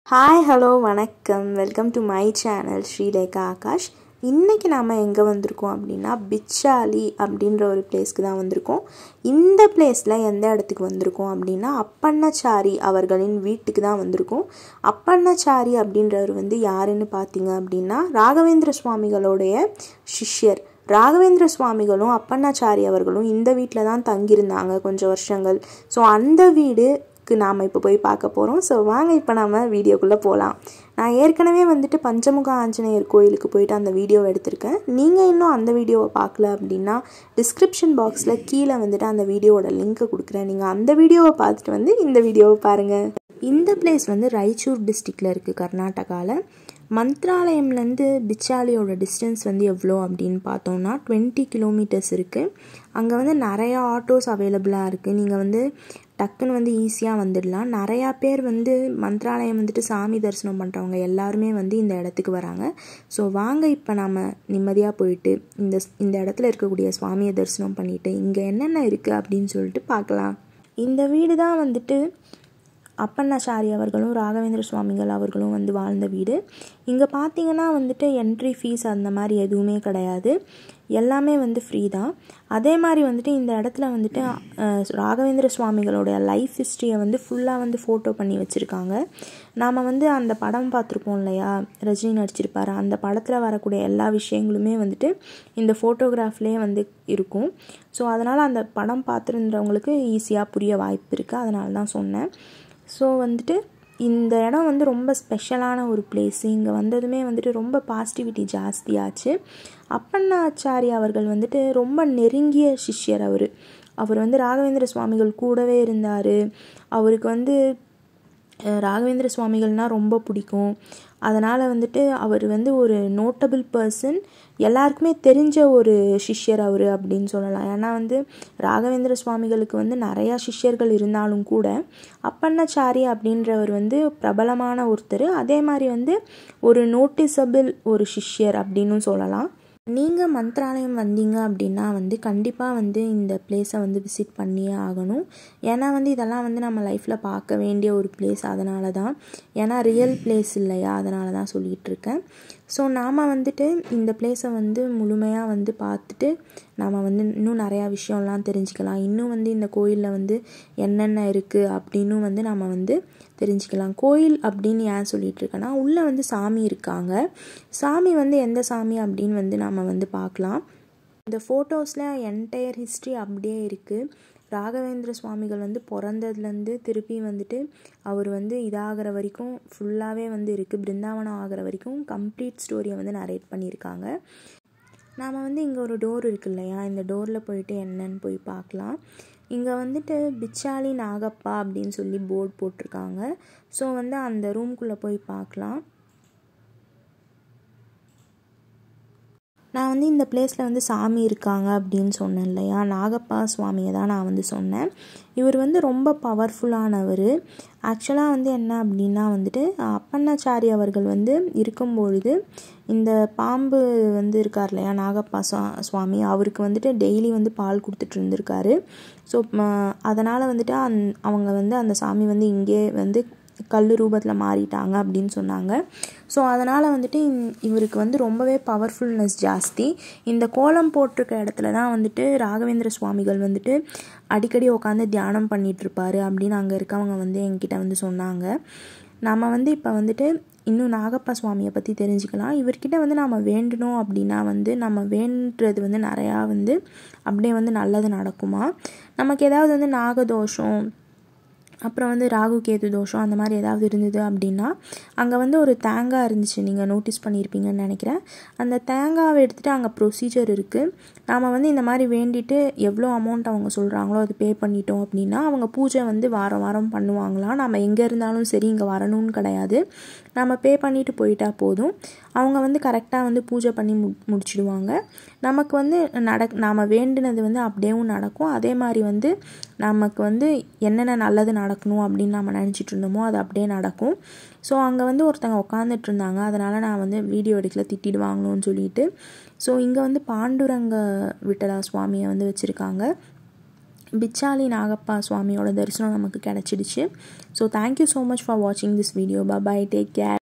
hi hello வணக்கம் welcome to my channel Sreelekha Akash இன்றைக்கி நாம் எங்கே வந்திருக்கோம் அப்படின்னா பிச்சாலி அப்படின்ற ஒரு பிளேஸ்க்கு தான் வந்திருக்கோம் இந்த பிளேஸில் எந்த இடத்துக்கு வந்திருக்கோம் அப்படின்னா அப்பண்ணாச்சாரி அவர்களின் வீட்டுக்கு தான் வந்திருக்கோம் அப்பண்ணாச்சாரி அப்படின்றவர் வந்து யாருன்னு பார்த்தீங்க அப்படின்னா ராகவேந்திர சுவாமிகளுடைய சிஷ்யர் ராகவேந்திர சுவாமிகளும் அப்பண்ணாச்சாரி அவர்களும் இந்த வீட்டில் தான் தங்கியிருந்தாங்க கொஞ்சம் வருஷங்கள் ஸோ அந்த வீடுக்கு நாம் இப்போ போய் பார்க்க போகிறோம் ஸோ வாங்க இப்போ நாம் வீடியோக்குள்ளே போகலாம் நான் ஏற்கனவே வந்துட்டு பஞ்சமுக ஆஞ்சநேயர் கோயிலுக்கு போயிட்டு அந்த வீடியோவை எடுத்திருக்கேன் நீங்கள் இன்னும் அந்த வீடியோவை பார்க்கல அப்படின்னா டிஸ்கிரிப்ஷன் பாக்ஸில் கீழே வந்துட்டு அந்த வீடியோவோட லிங்க்கை கொடுக்குறேன் நீங்கள் அந்த வீடியோவை பார்த்துட்டு வந்து இந்த வீடியோவை பாருங்கள் இந்த பிளேஸ் வந்து ராய்ச்சூர் டிஸ்ட்ரிக்டில் இருக்குது கர்நாடகாவில் மந்த்ராலயம்லேருந்து பிச்சாலியோட டிஸ்டன்ஸ் வந்து எவ்வளோ அப்படின்னு பார்த்தோம்னா டுவெண்ட்டி கிலோமீட்டர்ஸ் இருக்குது அங்கே வந்து நிறையா ஆட்டோஸ் அவைலபிளாக இருக்குது நீங்கள் வந்து டக்குன்னு வந்து ஈஸியாக வந்துடலாம் நிறையா பேர் வந்து மந்த்ராலயம் வந்துட்டு சாமி தரிசனம் பண்ணுறவங்க எல்லாருமே வந்து இந்த இடத்துக்கு வராங்க ஸோ வாங்க இப்போ நாம் நிம்மதியாக போயிட்டு இந்த இந்த இடத்துல இருக்கக்கூடிய சுவாமியை தரிசனம் பண்ணிவிட்டு இங்கே என்னென்ன இருக்குது அப்படின்னு சொல்லிட்டு பார்க்கலாம் இந்த வீடு தான் வந்துட்டு அப்பண்ணாச்சாரி அவர்களும் ராகவேந்திர சுவாமிகள் அவர்களும் வந்து வாழ்ந்த வீடு இங்கே பார்த்தீங்கன்னா வந்துட்டு என்ட்ரி ஃபீஸ் அந்த மாதிரி எதுவுமே கிடையாது எல்லாமே வந்து ஃப்ரீ தான் அதே மாதிரி வந்துட்டு இந்த இடத்துல வந்துட்டு ராகவேந்திர சுவாமிகளுடைய லைஃப் ஹிஸ்ட்ரியை வந்து ஃபுல்லாக வந்து ஃபோட்டோ பண்ணி வச்சுருக்காங்க நாம் வந்து அந்த படம் பார்த்துருப்போம் இல்லையா ரஜினி நடிச்சிருப்பாரு அந்த படத்தில் வரக்கூடிய எல்லா விஷயங்களுமே வந்துட்டு இந்த ஃபோட்டோகிராஃப்லேயே வந்து இருக்கும் ஸோ அதனால் அந்த படம் பார்த்துருந்தவங்களுக்கு ஈஸியாக புரிய வாய்ப்பு இருக்குது அதனால தான் சொன்னேன் ஸோ வந்துட்டு இந்த இடம் வந்து ரொம்ப ஸ்பெஷலான ஒரு பிளேஸ் இங்கே வந்ததுமே வந்துட்டு ரொம்ப பாசிட்டிவிட்டி ஜாஸ்தியாச்சு அப்பண்ணாச்சாரி அவர்கள் வந்துட்டு ரொம்ப நெருங்கிய சிஷ்யர் அவர் அவர் வந்து ராகவேந்திர சுவாமிகள் கூடவே இருந்தார் அவருக்கு வந்து ராகவேந்திர சுவாமிகள்னால் ரொம்ப பிடிக்கும் அதனால் வந்துட்டு அவர் வந்து ஒரு நோட்டபிள் பர்சன் எல்லாருக்குமே தெரிஞ்ச ஒரு சிஷ்யர் அவர் அப்படின்னு சொல்லலாம் ஏன்னா வந்து ராகவேந்திர சுவாமிகளுக்கு வந்து நிறையா சிஷ்யர்கள் இருந்தாலும் கூட அப்பண்ணாச்சாரி அப்படின்றவர் வந்து பிரபலமான ஒருத்தர் அதே மாதிரி வந்து ஒரு நோட்டிசபிள் ஒரு சிஷ்யர் அப்படின்னு சொல்லலாம் நீங்கள் மந்த்ராலயம் வந்தீங்க அப்படின்னா வந்து கண்டிப்பாக வந்து இந்த பிளேஸை வந்து விசிட் பண்ணியே ஆகணும் ஏன்னா வந்து இதெல்லாம் வந்து நம்ம லைஃப்பில் பார்க்க வேண்டிய ஒரு பிளேஸ் அதனால தான் ஏன்னா ரியல் பிளேஸ் இல்லையா அதனால தான் சொல்லிகிட்டு இருக்கேன் ஸோ நாம் வந்துட்டு இந்த பிளேஸை வந்து முழுமையாக வந்து பார்த்துட்டு நாம் வந்து இன்னும் நிறையா விஷயம்லாம் தெரிஞ்சுக்கலாம் இன்னும் வந்து இந்த கோயிலில் வந்து என்னென்ன இருக்குது அப்படின்னு வந்து நம்ம வந்து தெரிஞ்சுக்கலாம் கோயில் அப்படின்னு ஏன் சொல்லிட்டு இருக்கேன்னா உள்ளே வந்து சாமி இருக்காங்க சாமி வந்து எந்த சாமி அப்படின்னு வந்து நம்ம வந்து பார்க்கலாம் இந்த ஃபோட்டோஸில் என்டையர் ஹிஸ்ட்ரி அப்படியே இருக்குது ராகவேந்திர சுவாமிகள் வந்து பிறந்ததுலேருந்து திருப்பி வந்துட்டு அவர் வந்து இதாகிற வரைக்கும் ஃபுல்லாகவே வந்து இருக்குது பிருந்தாவனம் ஆகிற வரைக்கும் கம்ப்ளீட் ஸ்டோரியை வந்து நரேட் பண்ணியிருக்காங்க நாம் வந்து இங்கே ஒரு டோர் இருக்கு இல்லையா இந்த டோரில் போயிட்டு என்னன்னு போய் பார்க்கலாம் இங்கே வந்துட்டு பிச்சாலி நாகப்பா அப்படின்னு சொல்லி போர்டு போட்டிருக்காங்க ஸோ வந்து அந்த ரூம்குள்ளே போய் பார்க்கலாம் நான் வந்து இந்த பிளேஸில் வந்து சாமி இருக்காங்க அப்படின்னு சொன்னேன் இல்லையா நாகப்பா சுவாமியை தான் நான் வந்து சொன்னேன் இவர் வந்து ரொம்ப பவர்ஃபுல்லானவர் ஆக்சுவலாக வந்து என்ன அப்படின்னா வந்துட்டு அப்பண்ணாச்சாரி அவர்கள் வந்து இருக்கும்பொழுது இந்த பாம்பு வந்து இருக்கார் இல்லையா நாகப்பா சுவாமி அவருக்கு வந்துட்டு டெய்லி வந்து பால் கொடுத்துட்டு இருந்திருக்காரு ஸோ அதனால் வந்துட்டு அந் அவங்க வந்து அந்த சாமி வந்து இங்கே வந்து கல் ரூபத்தில் மாறிட்டாங்க அப்படின்னு சொன்னாங்க ஸோ அதனால் வந்துட்டு இவருக்கு வந்து ரொம்பவே பவர்ஃபுல்னஸ் ஜாஸ்தி இந்த கோலம் போட்டிருக்க இடத்துல தான் வந்துட்டு ராகவேந்திர சுவாமிகள் வந்துட்டு அடிக்கடி உட்காந்து தியானம் பண்ணிகிட்ருப்பாரு அப்படின்னு அங்கே இருக்கவங்க வந்து என்கிட்ட வந்து சொன்னாங்க நம்ம வந்து இப்போ வந்துட்டு இன்னும் நாகப்பா சுவாமியை பற்றி தெரிஞ்சுக்கலாம் இவர்கிட்ட வந்து நம்ம வேண்டணும் அப்படின்னா வந்து நம்ம வேண்டுறது வந்து நிறையா வந்து அப்படியே வந்து நல்லது நடக்குமா நமக்கு ஏதாவது வந்து நாகதோஷம் அப்புறம் வந்து ராகு கேது தோஷம் அந்த மாதிரி ஏதாவது இருந்தது அப்படின்னா அங்கே வந்து ஒரு தேங்காய் இருந்துச்சு நீங்கள் நோட்டீஸ் பண்ணியிருப்பீங்கன்னு நினைக்கிறேன் அந்த தேங்காவை எடுத்துகிட்டு அங்கே ப்ரொசீஜர் இருக்குது நாம் வந்து இந்த மாதிரி வேண்டிட்டு எவ்வளோ அமௌண்ட் அவங்க சொல்கிறாங்களோ அது பே பண்ணிட்டோம் அப்படின்னா அவங்க பூஜை வந்து வாரம் வாரம் பண்ணுவாங்களாம் நம்ம எங்கே இருந்தாலும் சரி இங்கே வரணும்னு கிடையாது நம்ம பே பண்ணிவிட்டு போயிட்டா போதும் அவங்க வந்து கரெக்டாக வந்து பூஜை பண்ணி மு முடிச்சிடுவாங்க நமக்கு வந்து நட நாம் வேண்டினது வந்து அப்படியேவும் நடக்கும் அதே மாதிரி வந்து நமக்கு வந்து என்னென்ன நல்லது நடக்கணும் அப்படின்னு நம்ம நினச்சிட்டு இருந்தோமோ அது அப்படியே நடக்கும் ஸோ அங்கே வந்து ஒருத்தங்க உட்காந்துட்டு இருந்தாங்க அதனால் நான் வந்து வீடியோ எடுக்கல திட்டிடுவாங்கன்னு சொல்லிட்டு ஸோ இங்கே வந்து பாண்டுரங்க விட்டலா சுவாமியை வந்து வச்சுருக்காங்க பிச்சாலி நாகப்பா சுவாமியோட தரிசனம் நமக்கு கிடச்சிடுச்சு so thank you so much for வாட்சிங் this video bye take care